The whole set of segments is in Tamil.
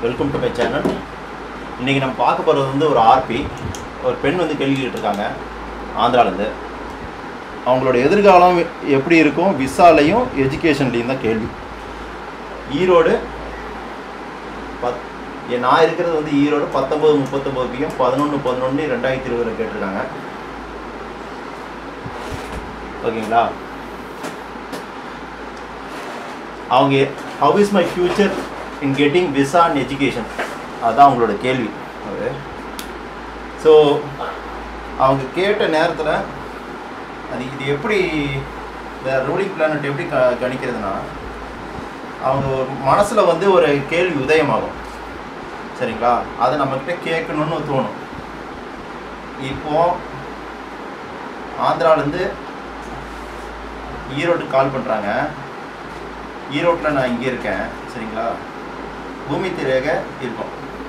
வெல்கம் டு மை சேனல் இன்றைக்கி நம்ம பார்க்க போகிறது வந்து ஒரு ஆர்பி ஒரு பெண் வந்து கேள்வி கேட்டிருக்காங்க ஆந்திராலேருந்து அவங்களோட எதிர்காலம் எப்படி இருக்கும் விசாலையும் எஜுகேஷன்லேயும் தான் கேள்வி ஈரோடு பத் ஏ, நான் இருக்கிறது வந்து ஈரோடு பத்தொம்பது முப்பத்தொம்பது பிஎம் பதினொன்று பதினொன்று ரெண்டாயிரத்தி இருபதில் கேட்டிருக்காங்க ஓகேங்களா அவங்க how is my future in getting visa and education அதுதான் அவங்களோட கேள்வி அது ஸோ அவங்க கேட்ட நேரத்தில் அது இது எப்படி இந்த ரூலிங் பிளானட் எப்படி க கணிக்கிறதுனா அவங்க மனசில் வந்து ஒரு கேள்வி உதயமாகும் சரிங்களா அதை நம்மக்கிட்ட கேட்கணும்னு தோணும் இப்போ ஆந்திராலேருந்து ஈரோடு கால் பண்ணுறாங்க ஈரோட்டில் நான் இங்கே இருக்கேன் சரிங்களா பூமி திரேகை இருக்கும்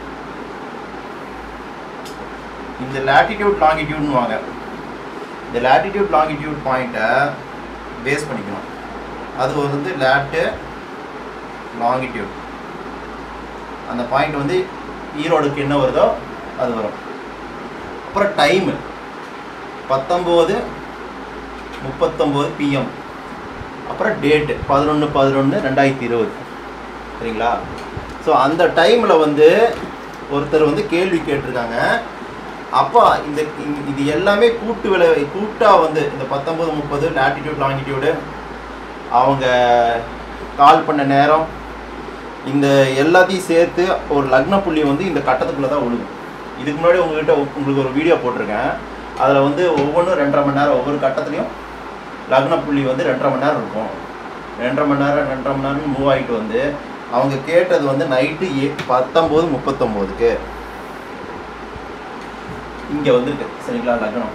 இந்த லேட்டிடியூட் லாங்கிடியூட்னு வாங்க இந்த லேட்டிடியூட் லாங்கிடியூட் பாயிண்ட்டை பேஸ் பண்ணிக்கணும் அது வந்து லேட்டு லாங்கிடியூட் அந்த பாயிண்ட் வந்து ஈரோடுக்கு என்ன வருதோ அது வரும் அப்புறம் டைமு பத்தொம்போது முப்பத்தொம்போது பிஎம் அப்புறம் டேட்டு பதினொன்று பதினொன்று ரெண்டாயிரத்தி இருபது சரிங்களா ஸோ அந்த டைமில் வந்து ஒருத்தர் வந்து கேள்வி கேட்டிருக்காங்க அப்போ இந்த இந்த- இது எல்லாமே கூட்டு விலை கூட்டாக வந்து இந்த பத்தொம்பது முப்பது லேட்டிடியூட் லாங்கிடியூடு அவங்க கால் பண்ண நேரம் இந்த எல்லாத்தையும் சேர்த்து ஒரு லக்ன புள்ளி வந்து இந்த கட்டத்துக்குள்ளே தான் விழுகும் இதுக்கு முன்னாடி உங்ககிட்ட உங்களுக்கு ஒரு வீடியோ போட்டிருக்கேன் அதில் வந்து ஒவ்வொன்றும் ரெண்டரை மணி நேரம் ஒவ்வொரு கட்டத்துலையும் லக்ன புள்ளி வந்து ரெண்டரை மணி நேரம் இருக்கும் ரெண்டரை மணி நேரம் ரெண்டரை மணி நேரம் மூவ் ஆகிட்டு வந்து அவங்க கேட்டது வந்து நைட்டு ஏ பத்தொம்போது முப்பத்தொம்போதுக்கு இங்கே வந்திருக்கு சரிங்களா லக்னம்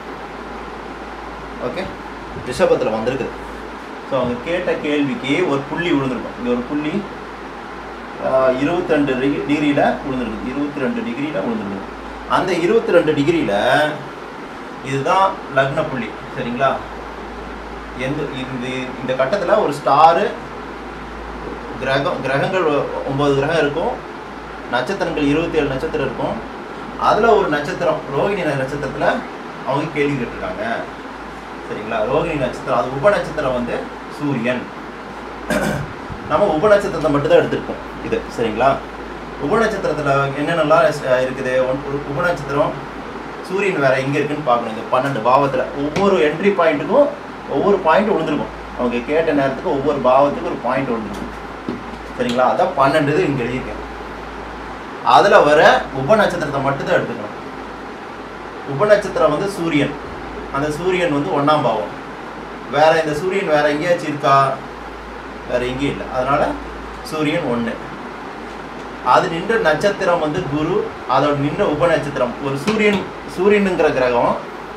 ஓகே ரிஷபத்தில் வந்திருக்கு ஸோ அவங்க கேட்ட கேள்விக்கு ஒரு புள்ளி விழுந்திருக்கும் இங்கே ஒரு புள்ளி இருபத்தி ரெண்டு டிகிரியில் விழுந்திருக்கு இருபத்தி ரெண்டு டிகிரியில் விழுந்திருக்கு அந்த இருபத்தி ரெண்டு டிகிரியில் இதுதான் லக்ன புள்ளி சரிங்களா எந்த இந்த இந்த கட்டத்தில் ஒரு ஸ்டாரு கிரகம் கிரகங்கள் ஒம்பது கிரகம் இருக்கும் நட்சத்திரங்கள் இருபத்தி ஏழு நட்சத்திரம் இருக்கும் அதில் ஒரு நட்சத்திரம் ரோகிணி நட்சத்திரத்தில் அவங்க கேள்வி கேட்டிருக்காங்க சரிங்களா ரோகிணி நட்சத்திரம் அது உப நட்சத்திரம் வந்து சூரியன் நம்ம உப நட்சத்திரத்தை மட்டும்தான் எடுத்திருக்கோம் இது சரிங்களா உப நட்சத்திரத்தில் என்னென்னலாம் ஸ்- இருக்குது ஒன்- ஒரு உப நட்சத்திரம் சூரியன் வேற எங்கே இருக்குன்னு பார்க்கணும் இந்த பன்னெண்டு பாவத்தில் ஒவ்வொரு என்ட்ரி பாயிண்ட்டுக்கும் ஒவ்வொரு பாயிண்ட் விழுந்திருக்கும் அவங்க கேட்ட நேரத்துக்கு ஒவ்வொரு பாவத்துக்கும் ஒரு பாயிண்ட் விழுந்திருக்கும் சரிங்களா அதான் பன்னெண்டு இது இங்கே எழுதியிருக்கேன் அதில் வர உப நட்சத்திரத்தை மட்டும்தான் எடுத்துக்கணும் உப நட்சத்திரம் வந்து சூரியன் அந்த சூரியன் வந்து ஒன்றாம் பாவம் வேற இந்த சூரியன் வேற எங்கேயாச்சும் இருக்கா வேற எங்கேயும் இல்லை அதனால சூரியன் ஒன்று அது நின்ற நட்சத்திரம் வந்து குரு அதோட நின்ற உப நட்சத்திரம் ஒரு சூரியன் சூரியனுங்கிற கிரகம்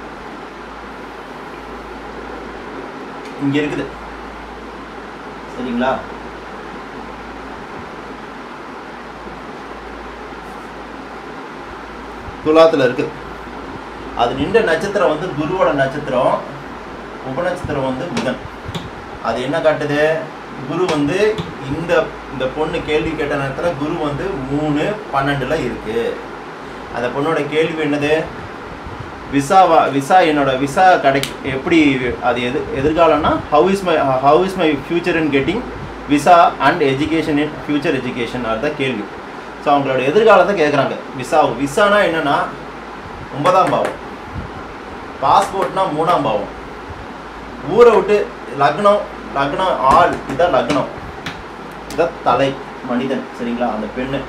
இங்க இருக்குது சரிங்களா துலாத்துல இருக்குது அது நின்ற நட்சத்திரம் வந்து குருவோட நட்சத்திரம் உபநட்சத்திரம் வந்து புதன் அது என்ன காட்டுது குரு வந்து இந்த இந்த பொண்ணு கேள்வி கேட்ட நேரத்தில் குரு வந்து மூணு பன்னெண்டுல இருக்கு அந்த பொண்ணோட கேள்வி என்னது விசாவா விசா என்னோட விசா கிடை எப்படி அது எது எதிர்காலம்னா how is my how is my future in getting visa and education in future education அதுதான் கேள்வி ஸோ அவங்களோட எதிர்காலத்தை கேட்குறாங்க விசா விசானா என்னன்னா ஒன்பதாம் பாவம் பாஸ்போர்ட்னா மூணாம் பாவம் ஊரை விட்டு லக்னம் லக்னம் ஆள் இதான் லக்னம் இதான் தலை மனிதன் சரிங்களா அந்த பெண்ணு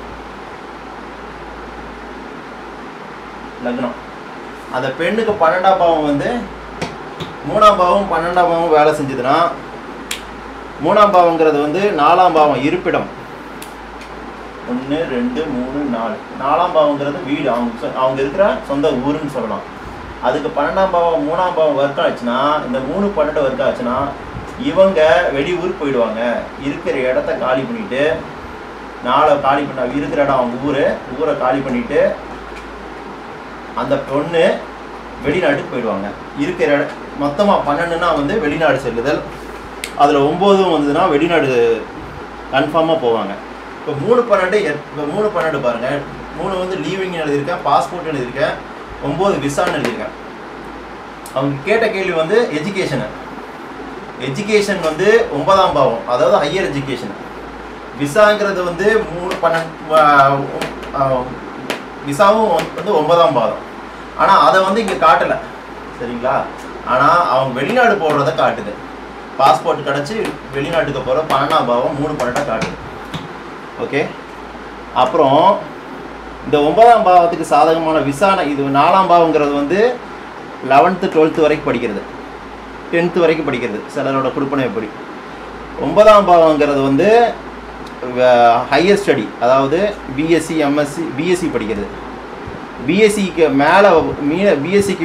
லக்னம் அந்த பெண்ணுக்கு பன்னெண்டாம் பாவம் வந்து மூணாம் பாவம் பன்னெண்டாம் பாவம் வேலை செஞ்சதுன்னா மூணாம் பாவங்கிறது வந்து நாலாம் பாவம் இருப்பிடம் ஒன்று ரெண்டு மூணு நாலு நாலாம் பாவங்கிறது வீடு அவங்க சொ- அவங்க இருக்கிற சொந்த ஊருன்னு சொல்லலாம் அதுக்கு பன்னெண்டாம் பாவம் மூணாம் பாவம் ஒர்க் ஆச்சுன்னா இந்த மூணு பன்னெண்டு ஒர்க் ஆச்சுன்னா இவங்க வெளியூர் போயிடுவாங்க இருக்கிற இடத்த காலி பண்ணிட்டு நாளை காலி பண்ண இருக்கிற இடம் அவங்க ஊர் ஊரை காலி பண்ணிட்டு அந்த பொண்ணு வெளிநாட்டுக்கு போயிடுவாங்க இருக்கிற இடம் மொத்தமாக பன்னெண்டுனா வந்து வெளிநாடு செல்லுதல் அதில் ஒம்போதும் வந்ததுன்னா வெளிநாடு கன்ஃபார்மாக போவாங்க இப்போ மூணு பன்னெண்டு எட்- இப்போ மூணு பன்னெண்டு பாருங்க மூணு வந்து லீவிங் எழுதியிருக்கேன் பாஸ்போர்ட் எழுதியிருக்கேன் ஒம்பது விசான்னு எழுதியிருக்கேன் அவங்க கேட்ட கேள்வி வந்து எஜுகேஷனு எஜுகேஷன் வந்து ஒன்பதாம் பாவம் அதாவது ஹையர் எஜுகேஷன் விசாங்கிறது வந்து மூணு பன்னெண்டு விசாவும் வந்து ஒன்பதாம் பாவம் ஆனால் அதை வந்து இங்கே காட்டலை சரிங்களா ஆனால் அவங்க வெளிநாடு போடுறத காட்டுது பாஸ்போர்ட் கிடச்சி வெளிநாட்டுக்கு போகிற பன்னெண்டாம் பாவம் மூணு பன்னெண்டாக காட்டுது ஓகே அப்புறம் இந்த ஒன்பதாம் பாவத்துக்கு சாதகமான விசான இது நாலாம் பாவங்கிறது வந்து லெவன்த்து டுவெல்த்து வரைக்கும் படிக்கிறது டென்த்து வரைக்கும் படிக்கிறது சிலரோட கொடுப்பனை எப்படி ஒன்பதாம் பாவங்கிறது வந்து ஹையர் ஸ்டடி அதாவது பிஎஸ்சி எம்எஸ்சி பிஎஸ்சி படிக்கிறது பிஎஸ்சிக்கு மேலே மீன பிஎஸ்சிக்கு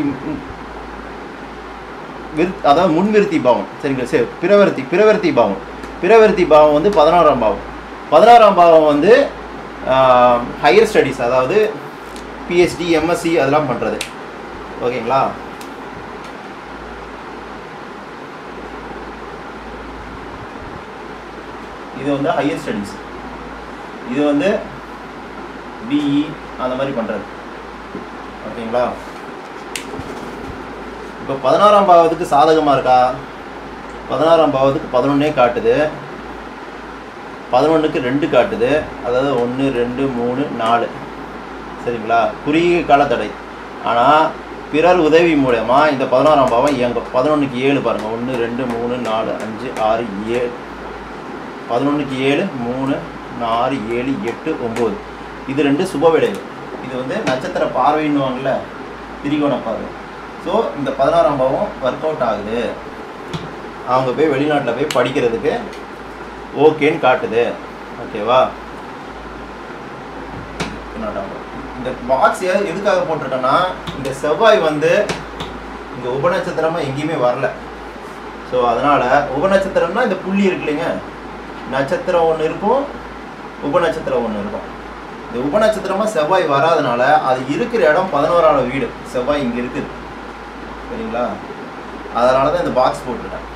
விரு அதாவது முன்விருத்தி பாவம் சரிங்களா சரி பிறவர்த்தி பிறவர்த்தி பாவம் பிறவர்த்தி பாவம் வந்து பதினோராம் பாவம் பதினாறாம் பாவம் வந்து ஹையர் ஸ்டடீஸ் அதாவது பிஹெச்டி எம்எஸ்சி அதெல்லாம் பண்ணுறது ஓகேங்களா இது வந்து ஹையர் ஸ்டடீஸ் இது வந்து பிஇ அந்த மாதிரி பண்ணுறது ஓகேங்களா இப்போ பதினாறாம் பாவத்துக்கு சாதகமாக இருக்கா பதினாறாம் பாவத்துக்கு பதினொன்னே காட்டுது பதினொன்றுக்கு ரெண்டு காட்டுது அதாவது ஒன்று ரெண்டு மூணு நாலு சரிங்களா குறுகிய கால தடை ஆனால் பிறர் உதவி மூலயமா இந்த பதினாறாம் பாவம் இயங்கும் பதினொன்றுக்கு ஏழு பாருங்கள் ஒன்று ரெண்டு மூணு நாலு அஞ்சு ஆறு ஏழு பதினொன்றுக்கு ஏழு மூணு ஆறு ஏழு எட்டு ஒம்பது இது ரெண்டு சுப விளைவு இது வந்து நட்சத்திர பார்வைன்னுவாங்கல்ல திரிகோண பார்வை ஸோ இந்த பதினாறாம் பாவம் ஒர்க் அவுட் ஆகுது அவங்க போய் வெளிநாட்டில் போய் படிக்கிறதுக்கு ஓகேன்னு காட்டுது ஓகேவா பதினாறாம் பாவம். இந்த பாக்ஸ் எதுக்காக போட்டிருக்கேன்னா இந்த செவ்வாய் வந்து இந்த உபநட்சத்திரமா எங்கேயுமே வரல ஸோ அதனால் உபநட்சத்திரம்னா இந்த புள்ளி இருக்கு இல்லைங்க நட்சத்திரம் ஒன்று இருக்கும் உபநட்சத்திரம் ஒன்று இருக்கும் இந்த உபநட்சத்திரமா செவ்வாய் வராதனால அது இருக்கிற இடம் பதினோராவது வீடு செவ்வாய் இங்கே இருக்குது சரிங்களா அதனால தான் இந்த பாக்ஸ் போட்டிருக்கேன்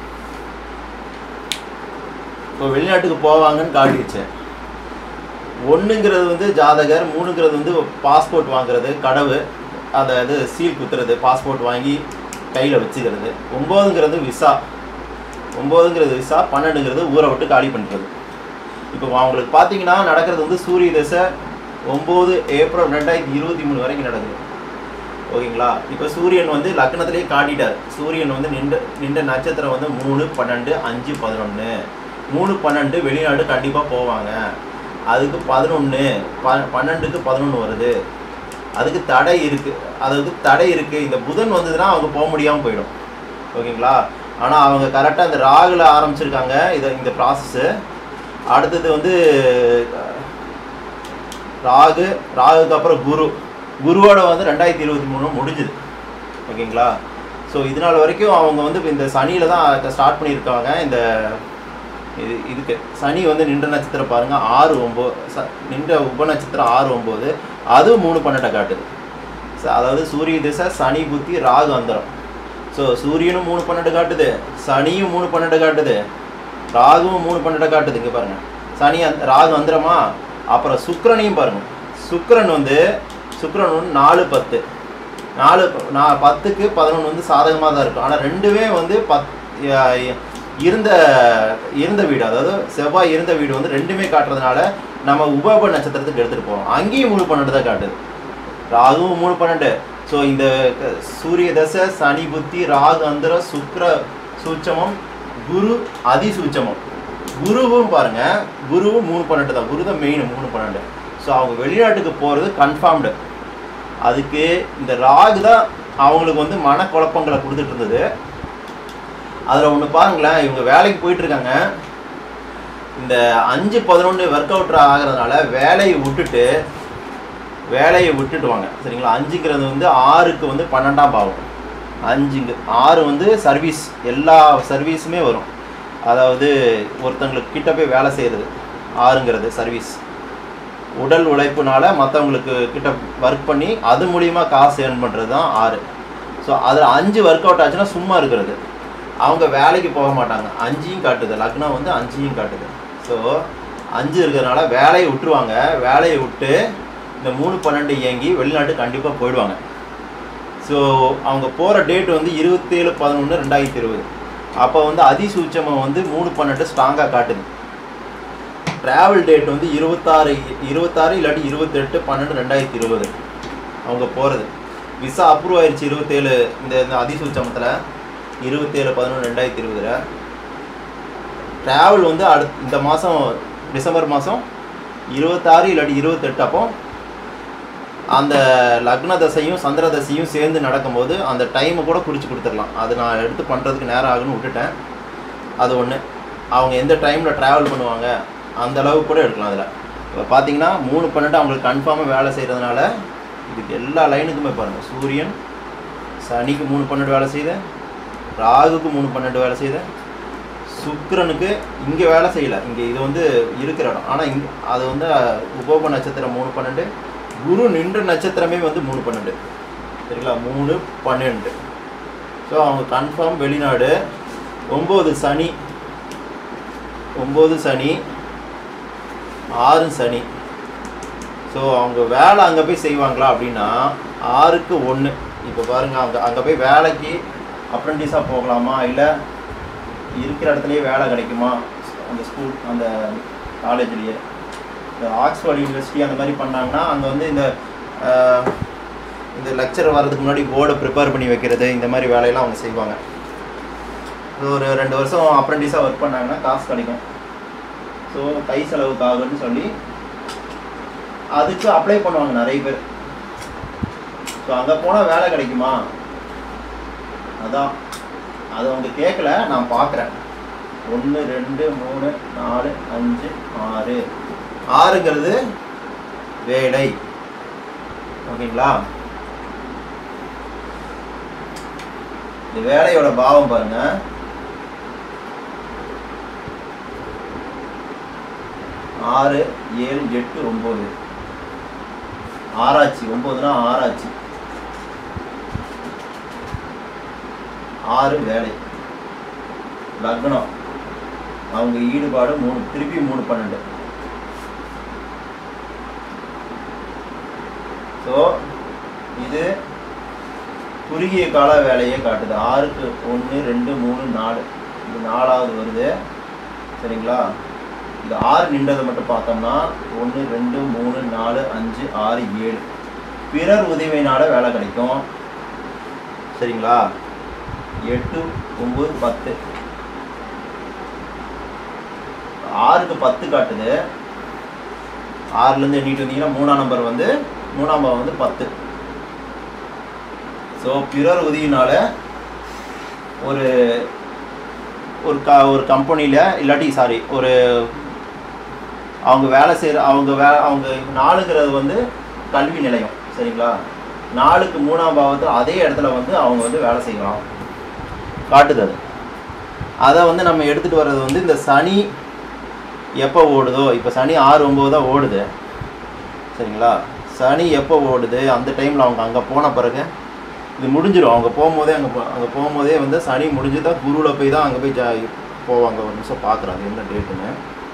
இப்போ வெளிநாட்டுக்கு போவாங்கன்னு காட்டிடுச்சு ஒன்றுங்கிறது வந்து ஜாதகர் மூணுங்கிறது வந்து பாஸ்போர்ட் வாங்குறது கடவு அந்த இது சீல் குத்துறது பாஸ்போர்ட் வாங்கி கையில் வச்சுக்கிறது ஒம்போதுங்கிறது விசா ஒம்போதுங்கிறது விசா பன்னெண்டுங்கிறது ஊரை விட்டு காலி பண்ணுறது இப்போ அவங்களுக்கு பார்த்தீங்கன்னா நடக்கிறது வந்து சூரிய தசை ஒம்பது ஏப்ரல் ரெண்டாயிரத்தி இருபத்தி மூணு வரைக்கும் நடக்குது ஓகேங்களா இப்போ சூரியன் வந்து லக்னத்திலே காட்டிட்டார் சூரியன் வந்து நின்ற நின்ற நட்சத்திரம் வந்து மூணு பன்னெண்டு அஞ்சு பதினொன்று மூணு பன்னெண்டு வெளிநாடு கண்டிப்பாக போவாங்க அதுக்கு பதினொன்று ப பன்னெண்டுக்கு பதினொன்று வருது அதுக்கு தடை இருக்குது அதுக்கு தடை இருக்குது இந்த புதன் வந்ததுன்னா அவங்க போக முடியாமல் போயிடும் ஓகேங்களா ஆனால் அவங்க கரெக்டாக இந்த ராகுல ஆரம்பிச்சிருக்காங்க இதை இந்த ப்ராசஸ்ஸு அடுத்தது வந்து ராகு ராகுக்கு அப்புறம் குரு குருவோட வந்து ரெண்டாயிரத்தி இருபத்தி மூணு முடிஞ்சுது ஓகேங்களா ஸோ இதனால் வரைக்கும் அவங்க வந்து இப்போ இந்த சனியில் தான் ஸ்டார்ட் பண்ணியிருக்காங்க இந்த இது இதுக்கு சனி வந்து நின்ற நட்சத்திரம் பாருங்கள் ஆறு ஒம்பது ச நின்ற உப நட்சத்திரம் ஆறு ஒம்பது அது மூணு பன்னெண்டை காட்டுது ச- அதாவது சூரிய திசை சனி புத்தி ராகு அந்தரம் ஸோ சூரியனும் மூணு பன்னெண்டு காட்டுது சனியும் மூணு பன்னெண்டு காட்டுது ராகுவும் மூணு பன்னெண்டு காட்டுது இங்கே பாருங்க சனி அந்த ராகு வந்துடுமா அப்புறம் சுக்கிரனையும் பாருங்க சுக்கிரன் வந்து சுக்கிரன் வந்து நாலு பத்து நாலு ப- நா பத்துக்கு பதினொன்று வந்து சாதகமாக தான் இருக்கும் ஆனால் ரெண்டுமே வந்து பத் ய- இருந்த இருந்த வீடு அதாவது செவ்வாய் இருந்த வீடு வந்து ரெண்டுமே காட்டுறதுனால நம்ம உபப நட்சத்திரத்துக்கு எடுத்துகிட்டு போவோம் அங்கேயும் மூணு பன்னெண்டு தான் காட்டுது ராகுவும் மூணு பன்னெண்டு ஸோ இந்த க- சூரிய தசை சனி புத்தி ராகு அந்தரம் சுக்கிர சூட்சமம் குரு அதிசூட்சமம் குருவும் பாருங்க குருவும் மூணு பன்னெண்டு தான் குரு தான் மெயின் மூணு பன்னெண்டு ஸோ அவங்க வெளிநாட்டுக்கு போகிறது கன்ஃபார்ம்டு அதுக்கு இந்த ராகு தான் அவங்களுக்கு வந்து மனக்குழப்பங்களை கொடுத்துட்டு இருந்தது அதில் ஒன்று பாருங்களேன் இவங்க வேலைக்கு போயிட்டு இருக்காங்க இந்த அஞ்சு பதினொன்று ஒர்க் அவுட் ஆகிறதுனால வேலையை விட்டுட்டு வேலையை விட்டுட்டு வாங்க சரிங்களா அஞ்சுங்கிறது வந்து ஆறுக்கு வந்து பன்னெண்டாம் பாவம் அஞ்சுங்க ஆறு வந்து சர்வீஸ் எல்லா சர்வீஸுமே வரும் அதாவது ஒருத்தங்களுக்கு கிட்ட போய் வேலை செய்கிறது ஆறுங்கிறது சர்வீஸ் உடல் உழைப்புனால மற்றவங்களுக்கு கிட்ட ஒர்க் பண்ணி அது மூலியமா காசு ஏர்ன் பண்ணுறது தான் ஆறு ஸோ அதில் அஞ்சு ஒர்க் அவுட் ஆச்சுன்னா சும்மா இருக்கிறது அவங்க வேலைக்கு போக மாட்டாங்க அஞ்சையும் காட்டுது லக்னம் வந்து அஞ்சையும் காட்டுது ஸோ அஞ்சு இருக்கிறதுனால வேலையை விட்டுருவாங்க வேலையை விட்டு இந்த மூணு பன்னெண்டு இயங்கி வெளிநாட்டு கண்டிப்பாக போயிடுவாங்க ஸோ அவங்க போகிற டேட் வந்து இருபத்தேழு பதினொன்று ரெண்டாயிரத்தி இருபது அப்போ வந்து அதிசூட்சமம் வந்து மூணு பன்னெண்டு ஸ்ட்ராங்காக காட்டுது ட்ராவல் டேட் வந்து இருபத்தாறு இருபத்தாறு இல்லாட்டி இருபத்தெட்டு பன்னெண்டு ரெண்டாயிரத்தி இருபது அவங்க போகிறது விசா அப்ரூவ் ஆயிடுச்சு இருபத்தேழு இந்த இந்த அதிசூச்சமத்தில் இருபத்தேழு பதினொன்று ரெண்டாயிரத்தி இருபதுல ட்ராவல் வந்து அடுத் இந்த மாதம் டிசம்பர் மாதம் இருபத்தாறு இல்லாட்டி இருபத்தெட்டு அப்போ அந்த லக்ன தசையும் சந்திர தசையும் சேர்ந்து நடக்கும்போது அந்த டைமை கூட குறித்து கொடுத்துடலாம் அது நான் எடுத்து பண்ணுறதுக்கு நேரம் ஆகுன்னு விட்டுட்டேன் அது ஒன்று அவங்க எந்த டைமில் ட்ராவல் பண்ணுவாங்க அந்த அளவுக்கு கூட எடுக்கலாம் அதில் இப்போ பார்த்தீங்கன்னா மூணு பன்னெண்டு அவங்களுக்கு கன்ஃபார்மாக வேலை செய்கிறதுனால இதுக்கு எல்லா லைனுக்குமே பாருங்கள் சூரியன் சனிக்கு மூணு பன்னெண்டு வேலை செய்யுது ராகுக்கு மூணு பன்னெண்டு வேலை செய்யுது சுக்கிரனுக்கு இங்கே வேலை செய்யலை இங்கே இது வந்து இருக்கிற இடம் ஆனால் இங்கே அது வந்து உபோப நட்சத்திரம் மூணு பன்னெண்டு குரு நின்ற நட்சத்திரமே வந்து மூணு பன்னெண்டு சரிங்களா மூணு பன்னெண்டு ஸோ அவங்க கன்ஃபார்ம் வெளிநாடு ஒம்பது சனி ஒம்பது சனி ஆறு சனி ஸோ அவங்க வேலை அங்கே போய் செய்வாங்களா அப்படின்னா ஆறுக்கு ஒன்று இப்போ பாருங்கள் அங்கே அங்கே போய் வேலைக்கு அப்ரெண்டிஸாக போகலாமா இல்லை இருக்கிற இடத்துலையே வேலை கிடைக்குமா அந்த ஸ்கூல் அந்த காலேஜ்லேயே இந்த ஆக்ஸ்ஃபோர்ட் யூனிவர்சிட்டி அந்த மாதிரி பண்ணாங்கன்னா அங்கே வந்து இந்த ஆஹ், இந்த லெக்சர் வர்றதுக்கு முன்னாடி போர்டை ப்ரிப்பேர் பண்ணி வைக்கிறது இந்த மாதிரி வேலையெல்லாம் அவங்க செய்வாங்க இது ஒரு ரெண்டு வருஷம் அப்ரெண்டிஸாக ஒர்க் பண்ணாங்கன்னா காசு கிடைக்கும் ஸோ கை செலவுக்கு ஆகுன்னு சொல்லி அதுக்கு அப்ளை பண்ணுவாங்க நிறைய பேர் ஸோ அங்கே போனால் வேலை கிடைக்குமா அதான் அது அவங்க கேட்கல நான் பார்க்குறேன் ஒன்று ரெண்டு மூணு நாலு அஞ்சு ஆறு ஆறுங்கிறது வேலை ஓகேங்களா இந்த வேலையோட பாவம் பாருங்க ஆறு ஏழு எட்டு ஒம்பது ஆராய்ச்சி ஒம்பதுனா ஆராய்ச்சி ஆறு வேலை லக்னம் அவங்க ஈடுபாடு மூணு திருப்பி மூணு பன்னெண்டு ஸோ இது குறுகிய கால வேலையை காட்டுது ஆறுக்கு ஒன்று ரெண்டு மூணு நாலு இது நாலாவது வருது சரிங்களா இது ஆறு நின்றதை மட்டும் பார்த்தோம்னா ஒன்று ரெண்டு மூணு நாலு அஞ்சு ஆறு ஏழு பிறர் உதவியினால வேலை கிடைக்கும் சரிங்களா எட்டு ஒம்பது பத்து ஆறுக்கு பத்து காட்டுது ஆறுலேருந்து எண்ணிட்டு வந்தீங்கன்னா மூணாம் நம்பர் வந்து மூணாம் நம்பர் வந்து பத்து ஸோ பிறர் உதவினால ஒரு ஒரு க ஒரு கம்பெனியில் இல்லாட்டி சாரி ஒரு அவங்க வேலை செய்கிற அவங்க வே அவங்க நாலுங்கிறது வந்து கல்வி நிலையம் சரிங்களா நாலுக்கு மூணாம் பாவத்தில் அதே இடத்துல வந்து அவங்க வந்து வேலை செய்யலாம் காட்டுது அது அதை வந்து நம்ம எடுத்துகிட்டு வர்றது வந்து இந்த சனி எப்போ ஓடுதோ இப்போ சனி ஆறு ஒம்பது தான் ஓடுது சரிங்களா சனி எப்போ ஓடுது அந்த டைமில் அவங்க அங்கே போன பிறகு இது முடிஞ்சிடும் அவங்க போகும்போதே அங்கே போ அங்கே போகும்போதே வந்து சனி முடிஞ்சு தான் குருவில் போய் தான் அங்கே போய் ஜா போவாங்க ஒரு நிமிஷம் பார்க்குறாங்க என்ன டேட்டுன்னு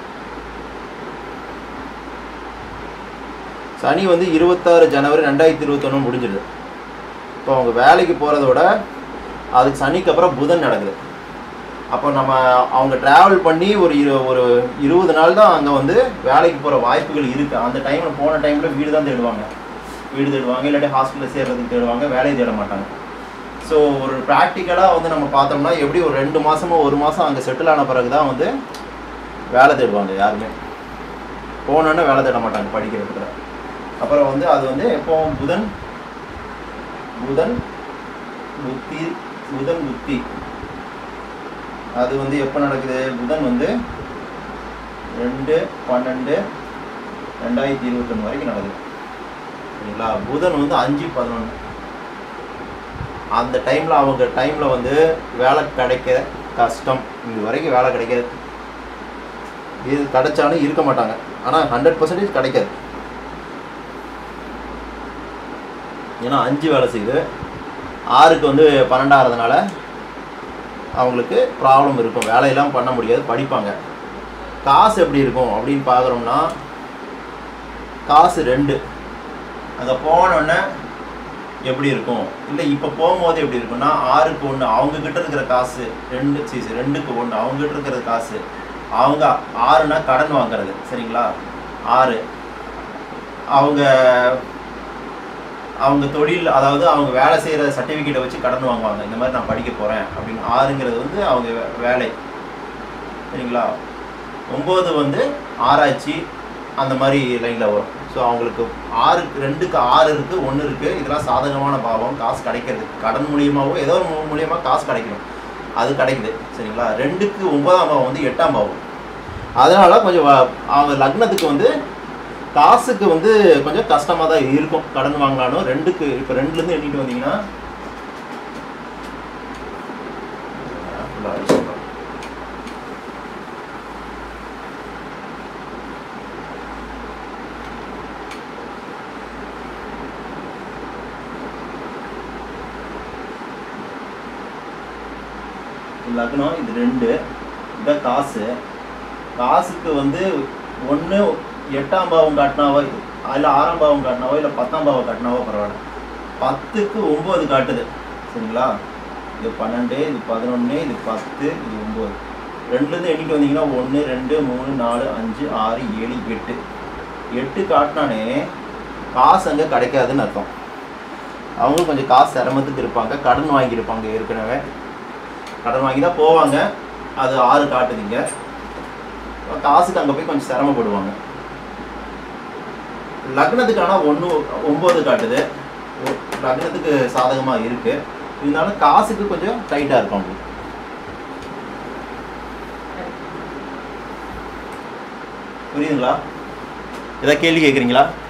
சனி வந்து இருபத்தாறு ஜனவரி ரெண்டாயிரத்தி இருபத்தொன்று முடிஞ்சிடுது இப்போ அவங்க வேலைக்கு போகிறத விட அதுக்கு சனிக்கு அப்புறம் புதன் நடக்குது அப்போ நம்ம அவங்க ட்ராவல் பண்ணி ஒரு இரு ஒரு இருபது நாள் தான் அங்கே வந்து வேலைக்கு போகிற வாய்ப்புகள் இருக்குது அந்த டைமில் போன டைமில் வீடு தான் தேடுவாங்க வீடு தேடுவாங்க இல்லாட்டி ஹாஸ்பிட்டலில் சேர்றதுக்கு தேடுவாங்க வேலையை தேட மாட்டாங்க ஸோ ஒரு ப்ராக்டிக்கலாக வந்து நம்ம பார்த்தோம்னா எப்படி ஒரு ரெண்டு மாதமோ ஒரு மாதம் அங்கே செட்டில் ஆன பிறகு தான் வந்து வேலை தேடுவாங்க யாருமே போனோன்னே வேலை தேட மாட்டாங்க படிக்கிறதுக்கு அப்புறம் வந்து அது வந்து எப்போ புதன் புதன் புத்தி புதன் புத்தி அது வந்து எப்போ நடக்குது புதன் வந்து ரெண்டு பன்னெண்டு ரெண்டாயிரத்தி இருபத்தொன்று வரைக்கும் நடக்குது சரிங்களா புதன் வந்து அஞ்சு பதினொன்று அந்த டைமில் அவங்க டைமில் வந்து வேலை கிடைக்க கஷ்டம் இது வரைக்கும் வேலை கிடைக்காது இது கிடைச்சாலும் இருக்க மாட்டாங்க ஆனால் ஹண்ட்ரட் பர்சன்டேஜ் கிடைக்காது ஏன்னா அஞ்சு வேலை செய்யுது ஆறுக்கு வந்து பன்னெண்டாகிறதுனால அவங்களுக்கு ப்ராப்ளம் இருக்கும் வேலையெல்லாம் பண்ண முடியாது படிப்பாங்க காசு எப்படி இருக்கும் அப்படின்னு பார்க்குறோம்னா காசு ரெண்டு அங்கே போனோடனே எப்படி இருக்கும் இல்லை இப்போ போகும்போது எப்படி இருக்கும்னா ஆறுக்கு ஒன்று அவங்க கிட்ட இருக்கிற காசு ரெண்டு சீஸ் ரெண்டுக்கு ஒன்று அவங்க கிட்ட இருக்கிற காசு அவங்க ஆறுனா கடன் வாங்குறது சரிங்களா ஆறு அவங்க அவங்க தொழில் அதாவது அவங்க வேலை செய்கிற சர்டிஃபிகேட்டை வச்சு கடன் வாங்குவாங்க இந்த மாதிரி நான் படிக்க போகிறேன் அப்படின்னு ஆறுங்கிறது வந்து அவங்க வே- வேலை சரிங்களா ஒம்பது வந்து ஆராய்ச்சி அந்த மாதிரி லைனில் வரும் ஸோ அவங்களுக்கு ஆறுக்கு ரெண்டுக்கு ஆறு இருக்குது ஒன்று இருக்குது இதெல்லாம் சாதகமான பாவம் காசு கிடைக்கிறது கடன் மூலியமாவோ ஏதோ ஒரு மூ- மூலியமா காசு கிடைக்கணும் அது கிடைக்குது சரிங்களா ரெண்டுக்கு ஒன்பதாம் பாவம் வந்து எட்டாம் பாவம் அதனால கொஞ்சம் வ- அவங்க லக்னத்துக்கு வந்து காசுக்கு வந்து கொஞ்சம் கஷ்டமாக தான் இருக்கும் கடன் வாங்கினாலும் ரெண்டுக்கு இப்போ ரெண்டுலேருந்து எண்ணிட்டு வந்தீங்கன்னா full ஆ அடிச்சிடலாம். லக்னம் இது ரெண்டு இதான் காசு காசுக்கு வந்து ஒன்று எட்டாம் பாவம் காட்டினாவோ இல்லை ஆறாம் பாவம் காட்டினாவோ இல்லை பத்தாம் பாவம் காட்டினாவோ பரவாயில்ல பத்துக்கு ஒம்பது காட்டுது சரிங்களா இது பன்னெண்டு இது பதினொன்று இது பத்து இது ஒம்பது ரெண்டுலேருந்து எண்ணிட்டு வந்தீங்கன்னா ஒன்று ரெண்டு மூணு நாலு அஞ்சு ஆறு ஏழு எட்டு எட்டு காட்டினானே காசு அங்கே கிடைக்காதுன்னு அர்த்தம் அவங்களும் கொஞ்சம் காசு சிரமத்துக்கு இருப்பாங்க கடன் வாங்கியிருப்பாங்க ஏற்கனவே கடன் வாங்கி தான் போவாங்க அது ஆறு காட்டுதுங்க காசுக்கு அங்கே போய் கொஞ்சம் சிரமப்படுவாங்க லக்னத்துக்கு ஆனால் ஒன்று ஒம்பது காட்டுது ஒ- லக்னத்துக்கு சாதகமாக இருக்கு இருந்தாலும் காசுக்கு கொஞ்சம் டைட்டாக இருக்கும் அவங்களுக்கு புரியுதுங்களா ஏதாவது கேள்வி கேட்குறீங்களா